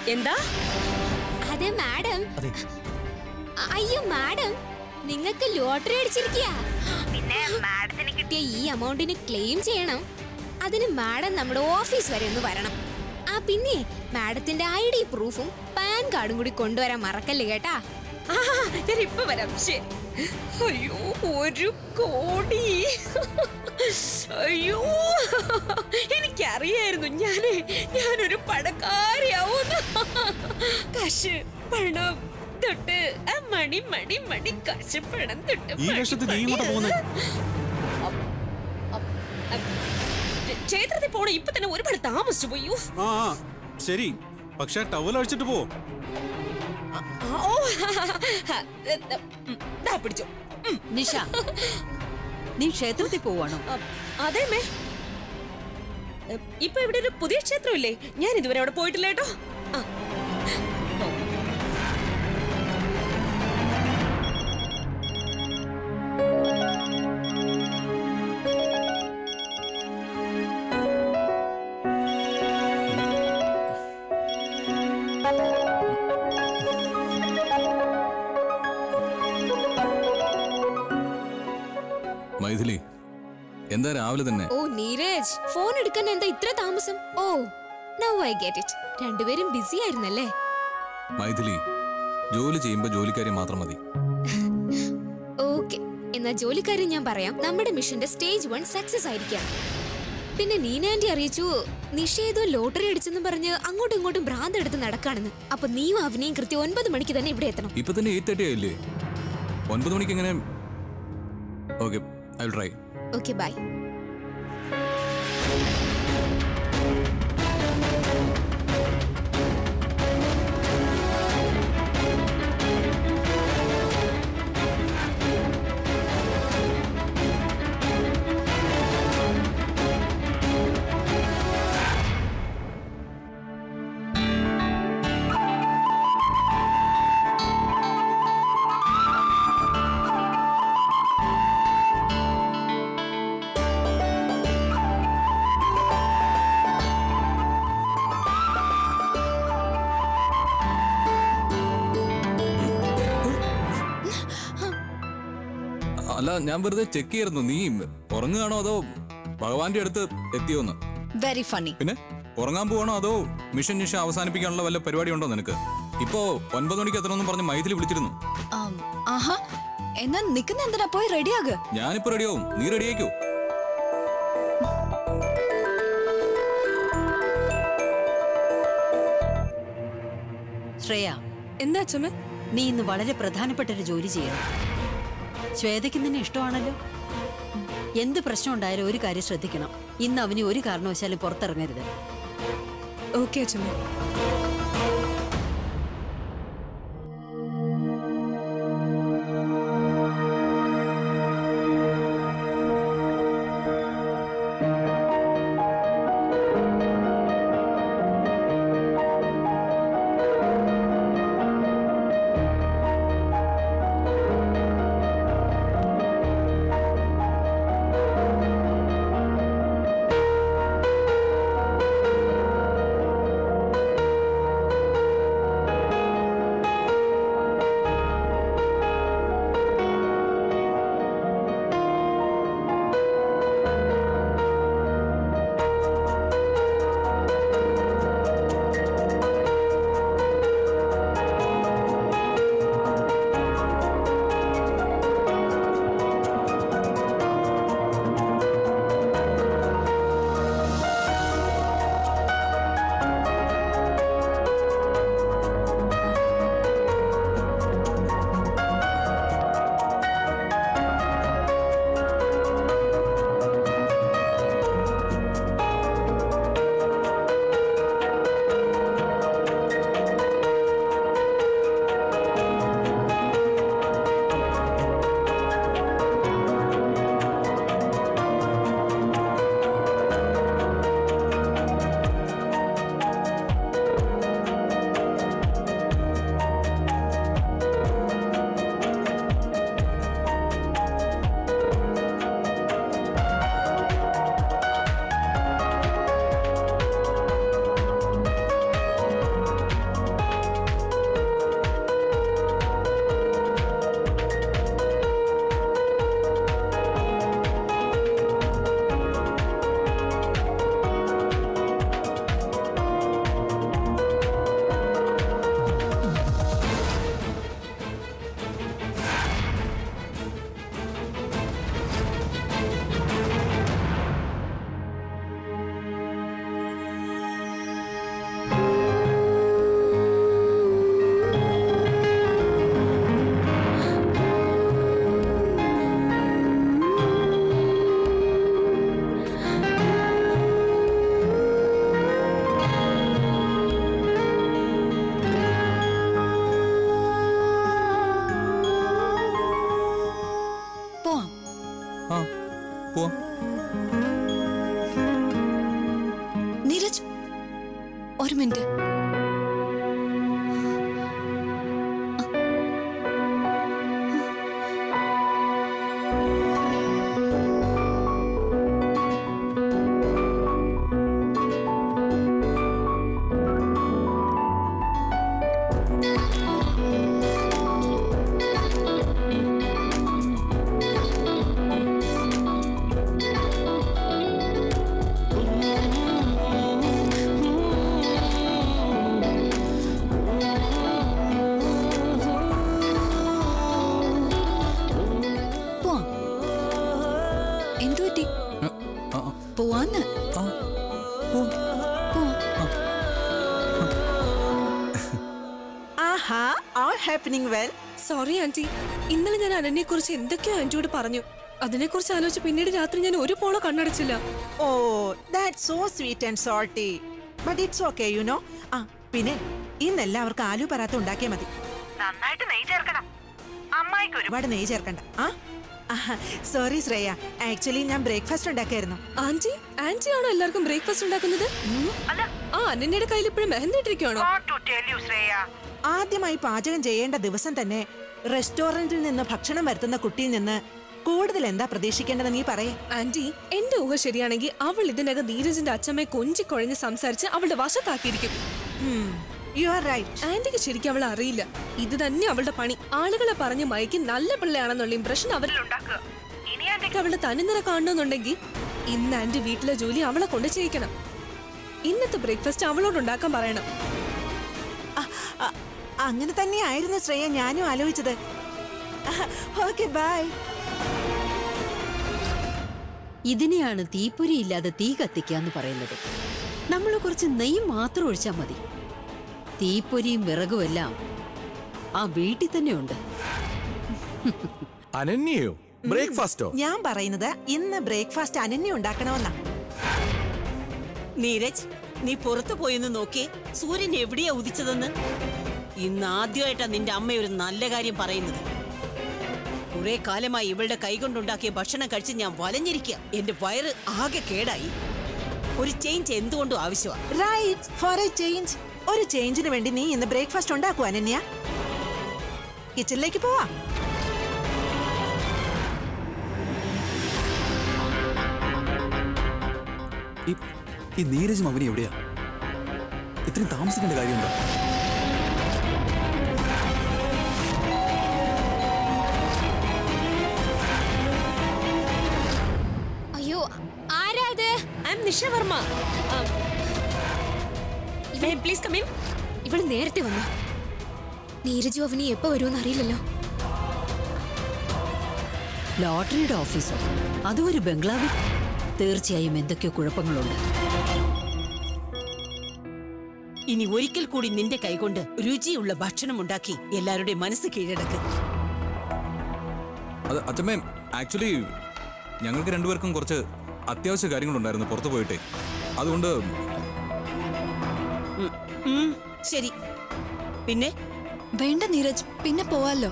എന്താ അതെ മാഡം അതെ അ- അയ്യോ മാഡം നിങ്ങൾക്ക് ലോട്ടറി അടിച്ചിരിക്കുക പിന്നെ മാഡത്തിന് കിട്ടിയ ഈ എമൗണ്ടിന് ക്ലെയിം ചെയ്യണം അതിന് മാഡം നമ്മുടെ ഓഫീസ് വരെ ഒന്ന് വരണം ആ പിന്നെ മാഡത്തിന്റെ ഐ ഡി പ്രൂഫും പാൻ കാർഡും കൂടി കൊണ്ടുവരാൻ മറക്കല്ലേ കേട്ടാ ആ ഞാൻ ഇപ്പൊ വരാം ശരി അയ്യോ ഒരു കോടി അയ്യോ എനിക്കറിയായിരുന്നു ഞാനേ ഞാനൊരു പണക്കാരിയാവുന്നു കാശ് പണം തൊട്ട് ആ മണി മണി മണി കാശ് പണം തൊട്ട് ഈ മണി, വേഷത്തിൽ നീ മണി. ഇങ്ങോട്ട് പോകുന്നത് ക്ഷേത്രത്തിൽ പോണ ഇപ്പൊ തന്നെ ഒരുപാട് താമസിച്ചു പോയി ഉഫ്. ആ ആ, ശരി പക്ഷെ ടവൽ അഴിച്ചിട്ട് പോ ആ, ഓ ഉം, ദാ പിടിച്ചോ ഉം. നിഷ നീ ക്ഷേത്രത്തിൽ പോവാണോ അ- അതെ മേ എ, ഇപ്പൊ ഇവിടെ ഒരു പുതിയ ക്ഷേത്രമില്ലേ ഞാൻ ഇതുവരെ അവിടെ പോയിട്ടില്ല കേട്ടോ ആ. മൈഥിലി എന്താ രാവിലെ തന്നെ ഓ നീരജ് ഫോൺ എടുക്കാൻ എന്താ ഇത്ര താമസം oh now I get it രണ്ടുപേരും ബിസി ആയിരുന്നല്ലേ മൈഥിലി ജോലി ചെയ്യുമ്പോൾ ജോലിക്കാരി മാത്രം മതി ഓക്കെ എന്നാ ജോലിക്കാരൻ ഞാൻ പറയാം നമ്മുടെ മിഷന്റെ സ്റ്റേജ് വൺ സക്സസ് ആയിരിക്കാം പിന്നെ നീന ആന്റി അറിയിച്ചു നിഷേധോ ലോട്ടറി അടിച്ചെന്നും പറഞ്ഞ് അങ്ങോട്ടും ഇങ്ങോട്ടും ഭ്രാന്ത് എടുത്ത് നടക്കാണെന്ന് അപ്പൊ നീയും അവനെയും കൃത്യം ഒൻപത് മണിക്ക് തന്നെ ഇവിടെ എത്തണം ഇപ്പൊ തന്നെ എയ്റ്റ് തേർട്ടി ആയില്ലേ ഒൻപത് മണിക്ക് എങ്ങനെ okay I try okay bye അല്ല ഞാൻ വെറുതെ ചെക്ക് ചെയ്യായിരുന്നു നീ ഉറങ്ങുകയാണോ അതോ ഭഗവാന്റെ അടുത്ത് എത്തിയോന്ന് വെരി ഫണ്ണി പിന്നെ ഉറങ്ങാൻ പോവാണോ അതോ മിഷൻ നിഷ അവസാനിപ്പിക്കാനുള്ള വല്ല പരിപാടി ഉണ്ടോ നിനക്ക് ഇപ്പോ ഒൻപത് മണിക്ക് എത്തണമെന്ന് പറഞ്ഞ് മൈഥിലി വിളിച്ചിരുന്നു ആഹാ എന്നാ നിക്കുന്ന എന്തിനാ പോയി റെഡിയാക ഞാനിപ്പോ റെഡിയാവും നീ റെഡിയാക്കോ ശ്രേയ എന്താ ചുമ നീ ഇന്ന് വളരെ പ്രധാനപ്പെട്ട ഒരു ജോലി ചെയ്യണം ശ്വേതയ്ക്ക് നിന്നെ ഇഷ്ടമാണല്ലോ എന്ത് പ്രശ്നം ഉണ്ടായാലും ഒരു കാര്യം ശ്രദ്ധിക്കണം ഇന്ന് അവന് ഒരു കാരണവശാലും പുറത്തിറങ്ങരുത് ഓക്കെ ചുമ പോവാം നീരജ് ഒരു മിനിറ്റ് പോവാം എന്തു പറ്റി ആ, ആ, പോവാന്ന് ആ, പോവാം. പോവാം ആഹാ all happening well sorry aunty ഇന്നലെ ഞാൻ അനന്യെ കുറിച്ച് എന്തൊക്കെയോ ആന്റിയോട് പറഞ്ഞു അതിനെ കുറിച്ച് ആലോചിച്ച് പിന്നീട് രാത്രി ഞാൻ ഒരു പോളോ കണ്ണടച്ചില്ല oh that so sweet and salty but it's okay you know ആ പിന്നെ ഇന്ന് എല്ലാവർക്കും ആലു പറാത്ത ഉണ്ടാക്കിയാൽ മതി നന്നായിട്ട് നെയ്യ് ചേർക്കണം അമ്മായിക്ക് ഒരുപാട് നെയ്യ് ചേർക്കണ്ട ആ സോറി ശ്രേയ ആക്ച്വലി ഞാൻ ബ്രേക്ക്ഫാസ്റ്റ് ഉണ്ടാക്കായിരുന്നു ആന്റി ആന്റി ആണോ എല്ലാവർക്കും ബ്രേക്ക്ഫാസ്റ്റ് ഉണ്ടാക്കുന്നത് ആ അനന്യയുടെ കയ്യിൽ ഇപ്പോഴും മെഹന്തി ഇട്ടിരിക്കുകയാണോ ആദ്യമായി പാചകം ചെയ്യേണ്ട ദിവസം തന്നെ റെസ്റ്റോറന്റിൽ നിന്ന് ഭക്ഷണം വരുത്തുന്ന കുട്ടിയിൽ നിന്ന് കൂടുതൽ എന്താ പ്രതീക്ഷിക്കേണ്ടത് നീ പറയേ ആന്റി എന്റെ ഊഹ ശരിയാണെങ്കിൽ അവൾ ഇതിനകം ധീരജിന്റെ അച്ഛമ്മയെ കൊഞ്ചിക്കൊഴഞ്ഞ് സംസാരിച്ച് അവളുടെ വശത്താക്കിയിരിക്കും യു ആർ റൈറ്റ് ആന്റിക്ക് ശരിക്കും അവളെ അറിയില്ല ഇത് തന്നെ അവളുടെ പണി ആളുകളെ പറഞ്ഞ് മയക്കി നല്ല പിള്ളയാണെന്നുള്ള ഇംപ്രഷൻ അവരിൽ ഉണ്ടാക്കുക ഇനി ആന്റിക്ക് അവളെ തനിനിറ കാണണമെന്നുണ്ടെങ്കിൽ ഇന്ന് ആന്റി വീട്ടിലെ ജോലി അവളെ കൊണ്ട് ചെയ്യിക്കണം ഇന്നത്തെ ബ്രേക്ക്ഫാസ്റ്റ് അവളോട് ഉണ്ടാക്കാൻ പറയണം അങ്ങനെ തന്നെയായിരുന്നു ശ്രേയ ഞാനും ആലോചിച്ചത് ഓക്കെ ബൈ ഇതിനെയാണ് തീപ്പൊരി ഇല്ലാതെ തീ കത്തിക്കാന്ന് പറയുന്നത് നമ്മൾ കുറച്ച് നെയ്യ് മാത്രം ഒഴിച്ചാൽ മതി തീപ്പൊരിയും വിറകും എല്ലാം ആ വീട്ടിൽ തന്നെ ഉണ്ട് അനന്യയോ ബ്രേക്ക്ഫാസ്റ്റോ ഞാൻ പറയുന്നത് ഇന്ന് ബ്രേക്ക്ഫാസ്റ്റ് അനന്യ ഉണ്ടാക്കണമെന്നാ നീരജ് നീ പുറത്തു പോയെന്ന് നോക്കി സൂര്യൻ എവിടെയാ ഉദിച്ചതെന്ന് ഇന്ന് ആദ്യമായിട്ടാ നിന്റെ അമ്മ ഒരു നല്ല കാര്യം പറയുന്നത് കുറെ കാലമായി ഇവളുടെ കൈകൊണ്ടുണ്ടാക്കിയ ഭക്ഷണം കഴിച്ച് ഞാൻ വലഞ്ഞിരിക്കുക എന്റെ വയറ് ആകെ കേടായി ഒരു ചേഞ്ച് എന്തുകൊണ്ടും ആവശ്യമാണ് റൈറ്റ് ഫോർ എ ചേഞ്ച് ഒരു ചേഞ്ചിന് വേണ്ടി നീ ഇന്ന് ബ്രേക്ക്ഫാസ്റ്റ് ഉണ്ടാക്കൂ അനന്യ കിച്ചണിലേക്ക് പോവാ ഈ- ഈ നീരജും അവനെ എവിടെയാ ഇത്രയും താമസിക്കേണ്ട കാര്യമുണ്ടോ അയ്യോ ആരാ അത് I'm Nisha Varma please come in ഇവള് നേരത്തെ വന്നു നീരജു അവനി എപ്പോ വരുമെന്ന് അറിയില്ലല്ലോ ലോട്ടറിയുടെ ഓഫീസോ അതും ഒരു ബംഗ്ലാവിൽ തീർച്ചയായും എന്തൊക്കെയോ കുഴപ്പങ്ങളുണ്ട് ഇനി ഒരിക്കൽ കൂടി നിന്റെ കൈകൊണ്ട് രുചിയുള്ള ഭക്ഷണം ഉണ്ടാക്കി എല്ലാവരുടെയും മനസ്സ് കീഴടക്ക് അത് അച്ഛമ്മേ ആക്ച്വലി ഞങ്ങൾക്ക് രണ്ടുപേർക്കും കുറച്ച് അത്യാവശ്യ കാര്യങ്ങളുണ്ടായിരുന്നു പുറത്തു പോയിട്ടേ അതുകൊണ്ട് ഉം, ശരി പിന്നെ വേണ്ട നീരജ് പിന്നെ പോവാലോ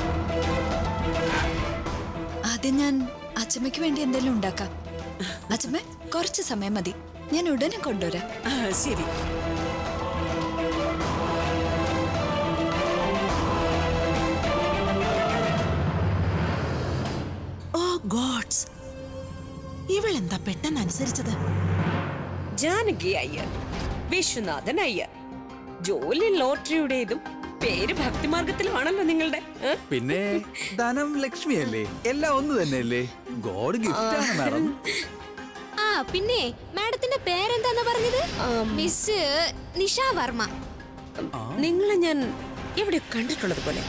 ആദ്യം ഞാൻ അച്ചമ്മയ്ക്ക് വേണ്ടി എന്തെങ്കിലും ഉണ്ടാക്കാം അച്ചമ്മ കുറച്ച് സമയം മതി ഞാൻ ഉടനെ കൊണ്ടുവരാം ആ, ശരി ഓ ഗോഡ്സ് ഇവൾ എന്താ പെട്ടെന്ന് അനുസരിച്ചത് ജാനകി അയ്യർ വിശ്വനാഥൻ അയ്യർ ജോലി ലോട്ടറിയുടേതും പേര് ഭക്തിമാർഗത്തിലുമാണല്ലോ നിങ്ങളുടെ ഏ? പിന്നെ ധനം ലക്ഷ്മിയല്ലേ എല്ലാം ഒന്ന് തന്നെയല്ലേ ഗോഡ് ഗിഫ്റ്റ് ആണ് മാഡം ആ പിന്നെ മാഡത്തിന്റെ പേരെന്താന്ന് പറഞ്ഞത് മിസ് നിഷ വർമ്മ നിങ്ങളെ ഞാൻ എവിടെ കണ്ടിട്ടുള്ളത് പോലെ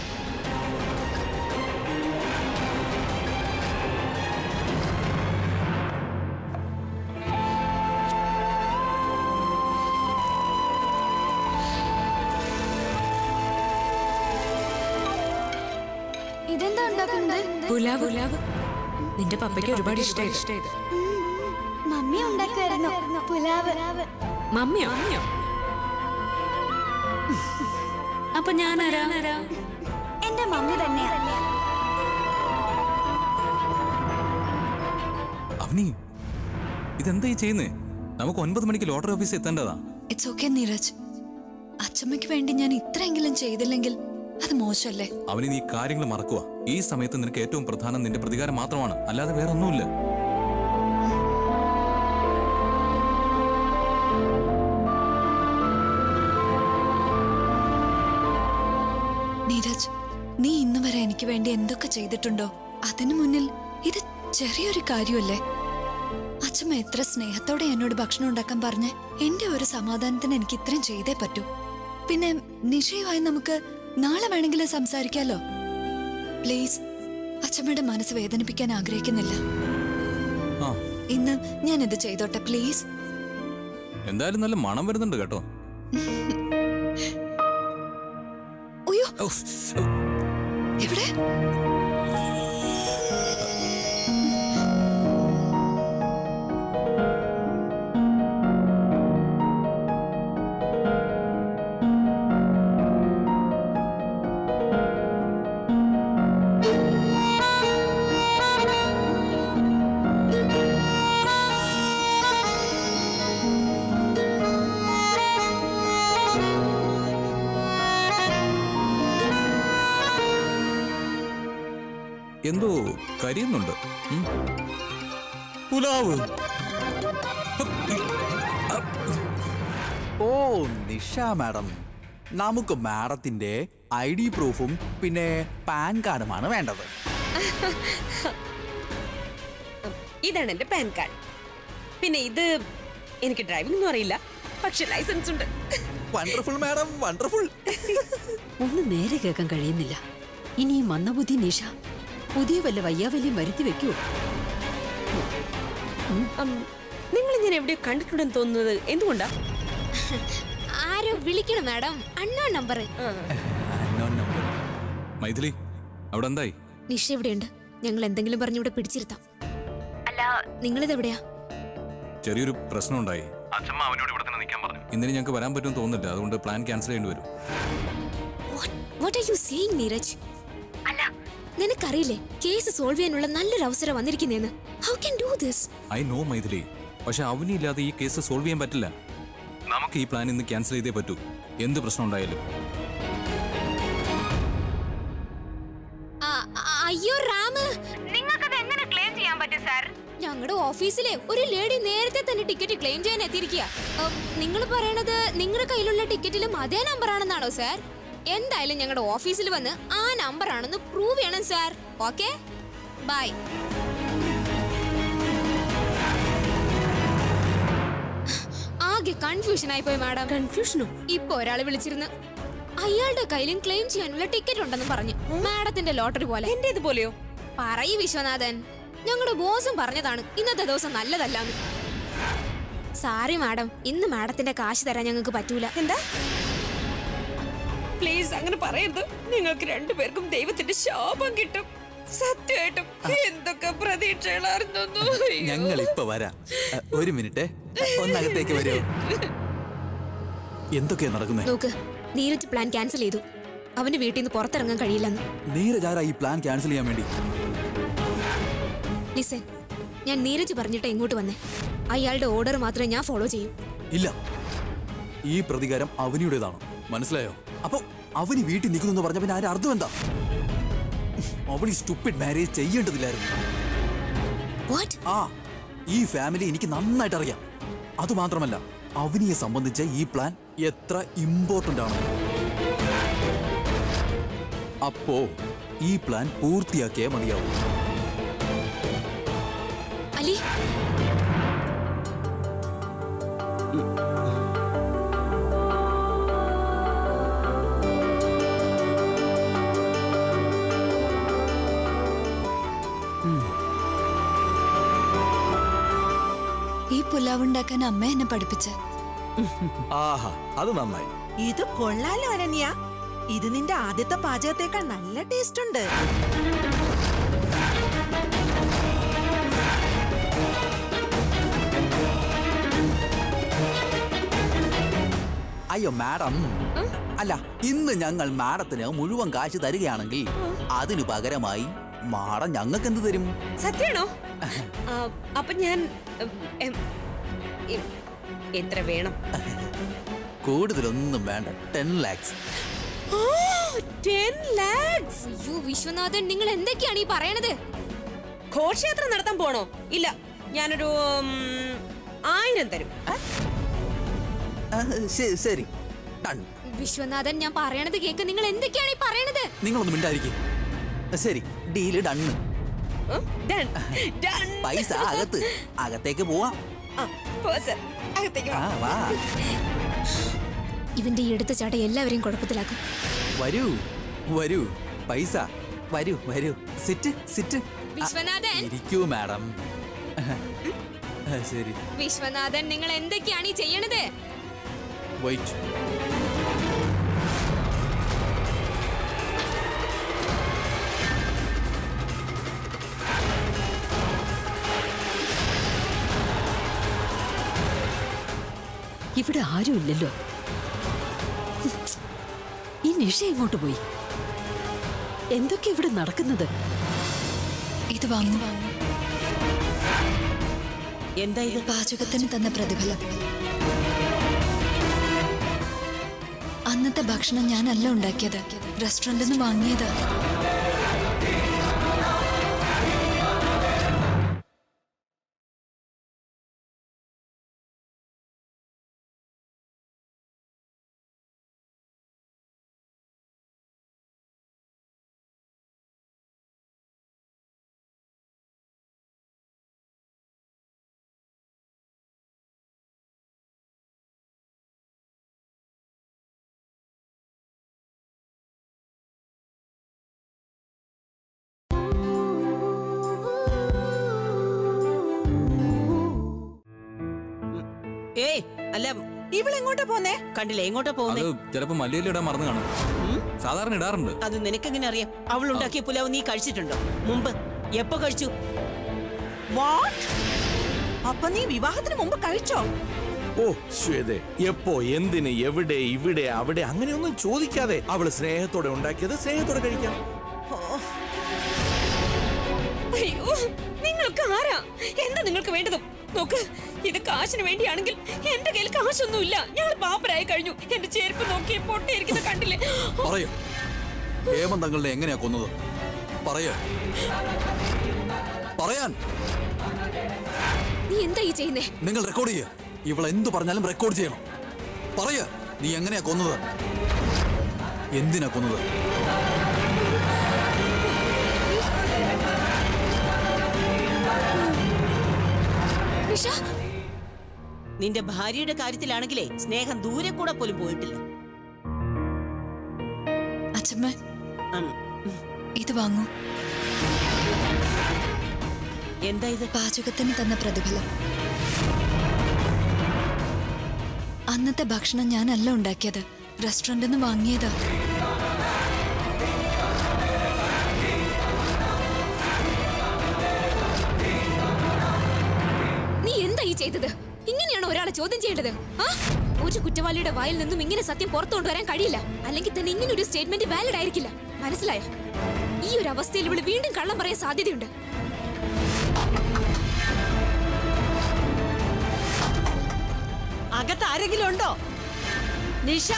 ഇതെന്താ ഉണ്ടാക്കുന്നത് പുലാവ് പുലാവ് നിന്റെ പപ്പയ്ക്ക് ഒരുപാട് ഇഷ്ടമായി മമ്മി ഉണ്ടാക്കുമായിരുന്നു പുലാവ് മമ്മിയോ മമ്മിയോ അപ്പൊ ഞാൻ ആരാ എന്റെ മമ്മി തന്നെയാ അവനി ഇതെന്താ ഈ ചെയ്യുന്നേ നമുക്ക് ഒൻപത് മണിക്ക് ലോട്ടറി ഓഫീസിൽ എത്തേണ്ടതാ ഇറ്റ്സ് ഓക്കെ നീരജ് അച്ഛമ്മയ്ക്ക് വേണ്ടി ഞാൻ ഇത്രയെങ്കിലും ചെയ്തില്ലെങ്കിൽ അത് മോശമല്ലേ അവന് നീ കാര്യങ്ങൾ മറക്കുക ഈ സമയത്ത് നിനക്ക് ഏറ്റവും പ്രധാനം നിന്റെ പ്രതികാരം മാത്രമാണ് അല്ലാതെ വേറെ ഒന്നുമില്ല നീരജ് നീ ഇന്ന് വരെ എനിക്ക് വേണ്ടി എന്തൊക്കെ ചെയ്തിട്ടുണ്ടോ അതിനു മുന്നിൽ ഇത് ചെറിയൊരു കാര്യമല്ലേ അച്ഛമ്മ എത്ര സ്നേഹത്തോടെ എന്നോട് ഭക്ഷണം ഉണ്ടാക്കാൻ പറഞ്ഞ് എന്റെ ഒരു സമാധാനത്തിന് എനിക്ക് ഇത്രയും ചെയ്തേ പറ്റൂ പിന്നെ നിഷയുമായി നമുക്ക് നാളെ വേണമെങ്കിലും സംസാരിക്കാലോ പ്ലീസ് അച്ഛമ്മയുടെ മനസ്സ് വേദനിപ്പിക്കാൻ ആഗ്രഹിക്കുന്നില്ല ആ ഇന്ന് ഞാൻ ഇത് ചെയ്തോട്ടെ പ്ലീസ് എന്തായാലും നല്ല മണം വരുന്നുണ്ട് കേട്ടോ അയ്യോ ഉഫ്. എവിടെ എന്തോ കരിയുന്നുണ്ട് ഉം. പുലാവ് ഓ നിഷ മാഡം നമുക്ക് മാഡത്തിന്റെ ഐ ഡി പ്രൂഫും പിന്നെ പാൻ കാർഡുമാണ് വേണ്ടത് ഇതാണ് എന്റെ പാൻ കാർഡ് പിന്നെ ഇത് എനിക്ക് ഡ്രൈവിംഗ് ഒന്നും അറിയില്ല പക്ഷെ ലൈസൻസ് ഉണ്ട് വണ്ടർഫുൾ മാഡം വണ്ടർഫുൾ ഒന്നും നേരെ കേൾക്കാൻ കഴിയുന്നില്ല ഇനി ഈ മന്ദബുദ്ധി നിഷ പുതിയ വല്ല വയ്യാവല്യം വരുത്തി വെക്കൂ നിങ്ങൾ ഞാൻ എവിടെയോ കണ്ടിട്ടുണ്ടെന്ന് തോന്നുന്നത് എന്തുകൊണ്ടാ ആരോ വിളിക്കണം മാഡം അണ്ണോ നമ്പർ മൈഥിലി അവിടെ എന്തായി നിഷ ഇവിടെയുണ്ട് ഞങ്ങൾ എന്തെങ്കിലും പറഞ്ഞിവിടെ പിടിച്ചിരുത്താം അല്ല നിങ്ങളിത് എവിടെയാ ചെറിയൊരു പ്രശ്നം ഉണ്ടായി അച്ഛമ്മ അവനോട് ഇവിടെ തന്നെ നിൽക്കാൻ പറഞ്ഞു ഇന്നലെ ഞങ്ങൾക്ക് വരാൻ പറ്റുമെന്ന് തോന്നുന്നില്ല അതുകൊണ്ട് പ്ലാൻ ക്യാൻസൽ ചെയ്യേണ്ടി വരും what are you saying Neeraj അല്ല നിനക്കറിയില്ലേ കേസ് സോൾവ് ചെയ്യാനുള്ള നല്ലൊരു അവസരം വന്നിരിക്കുന്നേന്ന് how can do this I know Mythili പക്ഷെ അവനില്ലാതെ ഈ കേസ് സോൾവ് ചെയ്യാൻ പറ്റില്ല നമുക്ക് ഈ പ്ലാൻ ഇന്ന് ക്യാൻസൽ ചെയ്തേ പറ്റൂ എന്ത് പ്രശ്നം ഉണ്ടായാലും അയ്യോ റാമ് നിങ്ങൾക്കത് എങ്ങനെ ക്ലെയിം ചെയ്യാൻ പറ്റും സാർ ഞങ്ങളുടെ ഓഫീസിലെ ഒരു ലേഡി നേരത്തെ തന്നെ ടിക്കറ്റ് ക്ലെയിം ചെയ്യാൻ എത്തിയിരിക്കുക നിങ്ങൾ പറയണത് നിങ്ങളുടെ കയ്യിലുള്ള ടിക്കറ്റിലും അതേ നമ്പർ ആണെന്നാണോ സാർ എന്തായാലും ഞങ്ങളുടെ ഓഫീസിൽ വന്ന് ആ നമ്പർ ആണെന്ന് പ്രൂവ് ചെയ്യണം സാർ ഓക്കെ ബൈ ആകെ കൺഫ്യൂഷൻ ആയിപ്പോയി മാഡം കൺഫ്യൂഷനോ ഇപ്പൊ ഒരാളെ വിളിച്ചിരുന്നു അയാളുടെ കയ്യിലും ക്ലെയിം ചെയ്യാനുള്ള ടിക്കറ്റ് ഉണ്ടെന്ന് പറഞ്ഞു മാഡത്തിന്റെ ലോട്ടറി പോലെ എന്റെ ഇതുപോലെയോ പറയ് വിശ്വനാഥൻ ഞങ്ങളുടെ ബോസും പറഞ്ഞതാണ് ഇന്നത്തെ ദിവസം നല്ലതല്ലാന്ന് സാറി മാഡം ഇന്ന് മാഡത്തിന്റെ കാശ് തരാൻ ഞങ്ങൾക്ക് പറ്റൂല എന്താ പ്ലീസ് അങ്ങനെ പറയരുത് നിങ്ങൾക്ക് രണ്ടുപേർക്കും ദൈവത്തിന്റെ ശാപം കിട്ടും സത്യമായിട്ടും എന്തൊക്കെ പ്രതീക്ഷകളായിരുന്നു ഞങ്ങൾ ഇപ്പൊ വരാം അ, ഒരു മിനിറ്റ് ഒന്നകത്തേക്ക് വരുമോ എന്തൊക്കെയാ നടക്കുന്നേ നോക്ക് നീരജ് പ്ലാൻ ക്യാൻസൽ ചെയ്തു അവന്റെ വീട്ടിൽ നിന്ന് പുറത്തിറങ്ങാൻ കഴിയില്ലെന്ന് നീരജ് ആരാ ഈ പ്ലാൻ ക്യാൻസൽ ചെയ്യാൻ വേണ്ടി ലിസൻ ഞാൻ നീരജ് പറഞ്ഞിട്ട് ഇങ്ങോട്ട് വന്നേ അയാളുടെ ഓർഡർ മാത്രമേ ഞാൻ ഫോളോ ചെയ്യൂ ഇല്ല ഈ പ്രതികാരം അവനിയുടേതാണ് മനസ്സിലായോ അപ്പൊ അവന് വീട്ടിൽ നിൽക്കുന്നു പറഞ്ഞ പിന്നെ അതിന്റെ അർത്ഥം എന്താ അവൾ ഈ സ്റ്റുപ്പിഡ് മാരേജ് ചെയ്യേണ്ടതില്ലായിരുന്നു വാട്ട് ആ ഈ ഫാമിലി എനിക്ക് നന്നായിട്ട് അറിയാം അതുമാത്രമല്ല അവനിയെ സംബന്ധിച്ച് ഈ പ്ലാൻ എത്ര ഇമ്പോർട്ടന്റ് ആണ് അപ്പോ ഈ പ്ലാൻ പൂർത്തിയാക്കിയേ മതിയാവും അലി ഈ പുലാവ് ഉണ്ടാക്കാൻ അമ്മ എന്നെ പഠിപ്പിച്ച് ആഹാ അത് നന്നായി ഇത് കൊള്ളാലോ അനന്യ ഇത് നിന്റെ ആദ്യത്തെ പാചകത്തേക്കാൾ നല്ല ടേസ്റ്റ് ഉണ്ട് അയ്യോ മാഡം അല്ല ഇന്ന് ഞങ്ങൾ മാഡത്തിന് മുഴുവൻ കാശ് തരികയാണെങ്കിൽ അതിനു പകരമായി മാഡം ഞങ്ങൾക്ക് എന്ത് തരും സത്യാണോ ആ, അപ്പൊ ഞാൻ ഉം, എം, എം, എത്ര വേണം കൂടുതലൊന്നും വേണ്ട ടെൻ ലാക്സ് ടെൻ ലാക്സ് അയ്യോ വിശ്വനാഥൻ നിങ്ങൾ എന്തൊക്കെയാണ് ഈ പറയണത് ഘോഷയാത്ര നടത്താൻ പോണോ ഇല്ല ഞാനൊരു ഉം, ആയിരം തരും ശരി ഡൺ വിശ്വനാഥൻ ഞാൻ പറയണത് കേക്ക് നിങ്ങൾ എന്തൊക്കെയാണ് ഈ പറയണത് നിങ്ങളൊന്നും മിണ്ടായിരിക്കും ശരി ഡീല് ഡണ്ണ് ഉം, done, done. പൈസ അകത്ത് അകത്തേക്ക് പോവാം ആ, പോ sir. അകത്തേക്ക് വാ. ആ വാ ഇവന്റെ ഈ എടുത്ത ചാട്ട എല്ലാവരെയും കുഴപ്പത്തിലാക്കും വരൂ വരൂ പൈസ വരൂ വരൂ സിറ്റ് സിറ്റ് വിശ്വനാഥൻ ഇരിക്കൂ മാഡം ശരി വിശ്വനാഥൻ നിങ്ങൾ എന്തൊക്കെയാണ് ഈ ചെയ്യണത് വെയിറ്റ് ഇവിടെ ആരുമില്ലല്ലോ ഈ നിഷ എങ്ങോട്ട് പോയി എന്തൊക്കെ ഇവിടെ നടക്കുന്നത് ഇത് വാങ്ങൂ എന്താ ഇത് പാചകത്തിന് തന്ന പ്രതിഫലം അന്നത്തെ ഭക്ഷണം ഞാനല്ല ഉണ്ടാക്കിയത് റെസ്റ്റോറന്റിൽ നിന്ന് വാങ്ങിയത് ഏയ് അല്ല ഇവളെങ്ങോട്ടാ പോന്നേ കണ്ടില്ലേ എങ്ങോട്ടാ പോകുന്നേ അത് ചിലപ്പോ മല്ലിയില ഇടാൻ മറന്നു കാണും സാധാരണ ഇടാറുണ്ട് അത് നിനക്കെങ്ങനെ അറിയാം അവൾ ഉണ്ടാക്കിയ പുലാവ് നീ കഴിച്ചിട്ടുണ്ടോ മുമ്പ് എപ്പോ കഴിച്ചു വാട്ട് അപ്പൊ നീ വിവാഹത്തിന് മുമ്പ് കഴിച്ചോ ഓ ശ്വേത എപ്പോ എന്തിന് എവിടെ ഇവിടെ അവിടെ അങ്ങനെയൊന്നും ചോദിക്കാതെ അവള് സ്നേഹത്തോടെ ഉണ്ടാക്കിയത് സ്നേഹത്തോടെ കഴിക്കാം അയ്യോ നിങ്ങളൊക്കെ ആരാ എന്താ നിങ്ങൾക്ക് വേണ്ടതും നോക്ക് ഇത് കാശിന് വേണ്ടിയാണെങ്കിൽ എന്റെ കയ്യിൽ കാശൊന്നുമില്ല ഞങ്ങൾ പാപ്പരായി കഴിഞ്ഞു എന്റെ ചെരുപ്പ് നോക്കി പൊട്ടിയിരിക്കുന്ന കണ്ടില്ലേ പറയൂ ഹേമന്ത് തങ്ങളുടെ എങ്ങനെയാ കൊന്നത് പറയ പറയാൻ നീ എന്താ ഈ ചെയ്യുന്നേ നിങ്ങൾ റെക്കോർഡ് ചെയ്യുക ഇവൾ എന്തു പറഞ്ഞാലും റെക്കോർഡ് ചെയ്യണം പറയ നീ എങ്ങനെയാ കൊന്നത് എന്തിനാ കൊന്നത് നിഷ നിന്റെ ഭാര്യയുടെ കാര്യത്തിലാണെങ്കിലേ സ്നേഹം ദൂരെ കൂടെ പോലും പോയിട്ടില്ല അച്ഛമ്മ ഉം. ഇത് വാങ്ങൂ എന്താ ഇത് പാചകത്തിന് തന്ന പ്രതിഫലം അന്നത്തെ ഭക്ഷണം ഞാനല്ല ഉണ്ടാക്കിയത് റെസ്റ്റോറന്റിൽ നിന്ന് വാങ്ങിയതാ നീ എന്താ ഈ ചെയ്തത് ഇങ്ങനെയാണോ ഒരാളെ ചോദ്യം ചെയ്യേണ്ടത് ആ ഒരു കുറ്റവാളിയുടെ വായിൽ നിന്നും ഇങ്ങനെ സത്യം പുറത്തു കൊണ്ടുവരാൻ കഴിയില്ല അല്ലെങ്കിൽ തന്നെ ഇങ്ങനെ ഒരു സ്റ്റേറ്റ്മെന്റ് വാലിഡ് ആയിരിക്കില്ല മനസ്സിലായോ ഈ ഒരു അവസ്ഥയിൽ ഇവള് വീണ്ടും കള്ളം പറയാൻ സാധ്യതയുണ്ട് അകത്ത് ആരെങ്കിലും ഉണ്ടോ നിഷ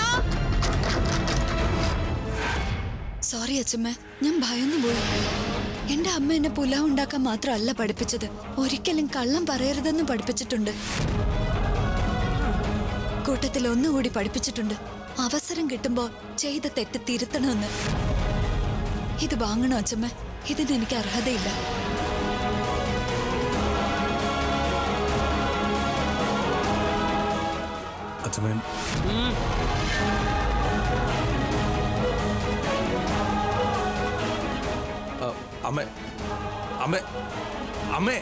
സോറി അച്ഛമ്മ ഞാൻ ഭയന്നു പോയി എന്റെ അമ്മ എന്നെ പുലാവ് ഉണ്ടാക്കാൻ മാത്രമല്ല പഠിപ്പിച്ചത് ഒരിക്കലും കള്ളം പറയരുതെന്ന് പഠിപ്പിച്ചിട്ടുണ്ട് കൂട്ടത്തിൽ ഒന്നുകൂടി പഠിപ്പിച്ചിട്ടുണ്ട് അവസരം കിട്ടുമ്പോ ചെയ്ത തെറ്റ് തിരുത്തണമെന്ന് ഇത് വാങ്ങണോ അച്ഛമ്മ ഇതിന് എനിക്ക് അർഹതയില്ല അച്ഛമ്മൻ അമ്മ അമ്മ അമ്മേ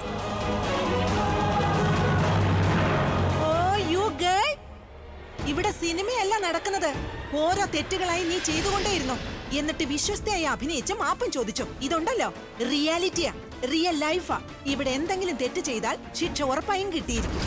ഓ യു ഗേൾ ഇവിടെ സിനിമയല്ല നടക്കുന്നത് ഓരോ തെറ്റുകളായി നീ ചെയ്തുകൊണ്ടേയിരുന്നു എന്നിട്ട് വിശ്വസ്തയായി അഭിനയിച്ച് മാപ്പും ചോദിച്ചു ഇതുണ്ടല്ലോ റിയാലിറ്റിയാ റിയൽ ലൈഫാ ഇവിടെ എന്തെങ്കിലും തെറ്റ് ചെയ്താൽ ശിക്ഷ ഉറപ്പായും കിട്ടിയിരിക്കും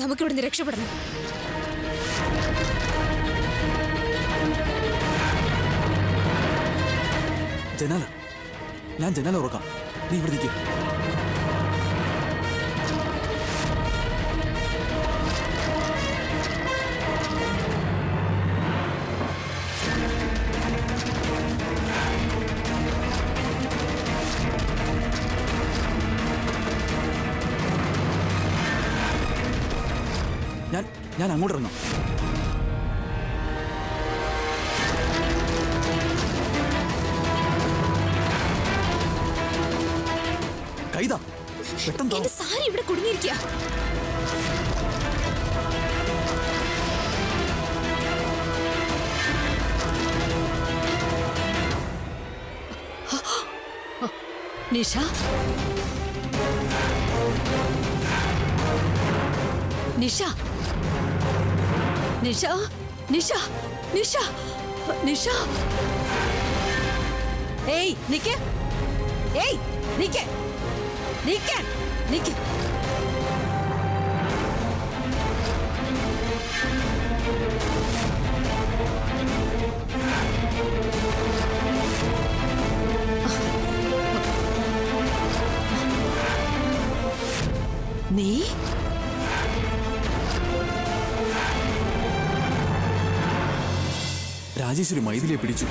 നമുക്കിവിടുന്ന് രക്ഷപ്പെടണം ജനാല ഞാൻ ജനാല ഉറക്കാം നീ ഇവിടെ നിൽക്കും ഞാൻ ഞാൻ അങ്ങോട്ട് ഇറങ്ങാം കൈതാ പെട്ടെന്ന് എന്റെ സാരി ഇവിടെ കുടുങ്ങിയിരിക്കുക നിഷ നിഷ നിഷ നിഷ നിഷ നിഷ ഏയ് നിക്ക് ഏയ് നിക്ക് നിക്ക് നിക്ക് നീ രാജേശ്വരി മൈഥിലിയെ പിടിച്ചു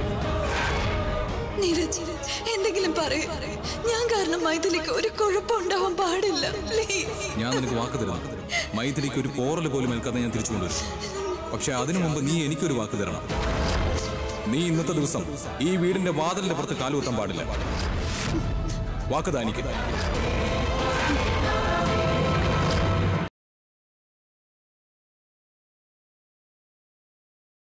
നീരജ് എന്തെങ്കിലും പറയൂ ഞാൻ കാരണം മൈഥിലിക്ക് ഒരു കുഴപ്പമുണ്ടാവാൻ പാടില്ല പ്ലീസ് ഞാൻ നിനക്ക് വാക്ക് തരുന്നു മൈഥിലിക്ക് ഒരു പോറൽ പോലും ഏൽക്കാതെ ഞാൻ തിരിച്ചു കൊണ്ടുവരും പക്ഷെ അതിനു മുമ്പ് നീ എനിക്കൊരു വാക്ക് തരണം നീ ഇന്നത്തെ ദിവസം ഈ വീടിന്റെ വാതിലിന്റെ പുറത്ത് കാലുകുത്താൻ പാടില്ല വാക്ക് താനിക്ക്